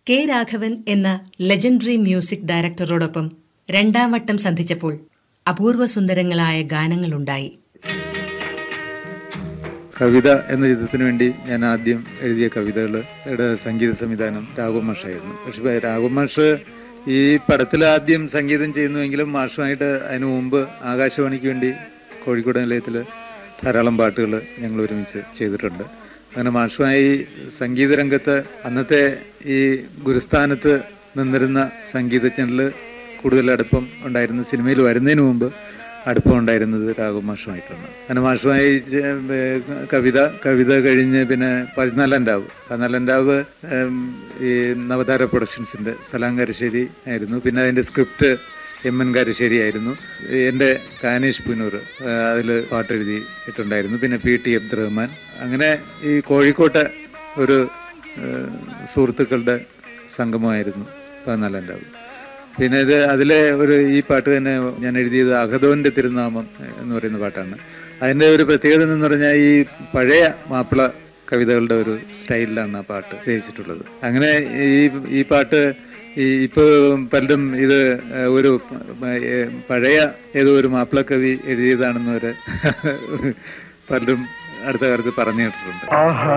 K Raghavan എന്ന legendary music ഡയറക്ടറോടൊപ്പം രണ്ടാം വട്ടം സന്ധിച്ചപ്പോൾ അപൂർവ സുന്ദരങ്ങളായ ഗാനങ്ങളുണ്ടായി കവിത എന്ന ചിത്രത്തിന് വേണ്ടി ഞാൻ ആദ്യം എഴുതിയ കവിതകളുടെ സംഗീത സംവിധാനം രാഘവ മാഷായിരുന്നു പക്ഷെ രാഘവ മാഷ് ഈ പടത്തിൽ ആദ്യം സംഗീതം ചെയ്യുന്നുവെങ്കിലും മാഷുമായിട്ട് അതിനു മുമ്പ് ആകാശവാണിക്ക് വേണ്ടി കോഴിക്കോട് നിലയത്തിൽ ധാരാളം പാട്ടുകൾ ഞങ്ങൾ ഒരുമിച്ച് ചെയ്തിട്ടുണ്ട് അങ്ങനെ മാഷുമായി സംഗീത രംഗത്ത് അന്നത്തെ ഈ ഗുരുസ്ഥാനത്ത് നിന്നിരുന്ന സംഗീതജ്ഞരിൽ കൂടുതൽ അടുപ്പം ഉണ്ടായിരുന്ന സിനിമയിൽ വരുന്നതിന് മുമ്പ് അടുപ്പം ഉണ്ടായിരുന്നത് രാഘവ മാഷുമായിട്ടാണ് അങ്ങനെ മാഷുമായി ചെ- ഏർ കവിത കവിത കഴിഞ്ഞ് പിന്നെ പതിനാലാം രാവ് പതിനാലാം രാവ് ഏം, ഈ നവതാര പ്രൊഡക്ഷൻസിന്റെ സലാങ്കാരശ്ശേരി ആയിരുന്നു പിന്നെ അതിന്റെ സ്ക്രിപ്റ്റ് എം എൻ കാരശ്ശേരി ആയിരുന്നു എൻ്റെ കാനേഷ് പുനൂർ അതിൽ പാട്ടെഴുതി ഇട്ടുണ്ടായിരുന്നു പിന്നെ പി ടി അബ്ദുറഹ്മാൻ അങ്ങനെ ഈ കോഴിക്കോട്ടെ ഒരു ഏർ, സുഹൃത്തുക്കളുടെ സംഗമമായിരുന്നു പതിനാലാം രാവ് പിന്നെ ഇത് അതിലെ ഒരു ഈ പാട്ട് തന്നെ ഞാൻ എഴുതിയത് അഹദോന്റെ തിരുനാമം എന്ന് പറയുന്ന പാട്ടാണ് അതിന്റെ ഒരു പ്രത്യേകത എന്ന് പറഞ്ഞാൽ ഈ പഴയ മാപ്പിള കവിതകളുടെ ഒരു സ്റ്റൈലിലാണ് ആ പാട്ട് രചിച്ചിട്ടുള്ളത് അങ്ങനെ ഈ ഈ പാട്ട് ഈ ഇപ്പൊ പലരും ഇത് ഒരു ഏഹ്, പഴയ ഏതോ ഒരു മാപ്പിള കവി എഴുതിയതാണെന്ന് വരെ പലരും അടുത്ത കാലത്ത് പറഞ്ഞു കേട്ടിട്ടുണ്ട് ആഹാ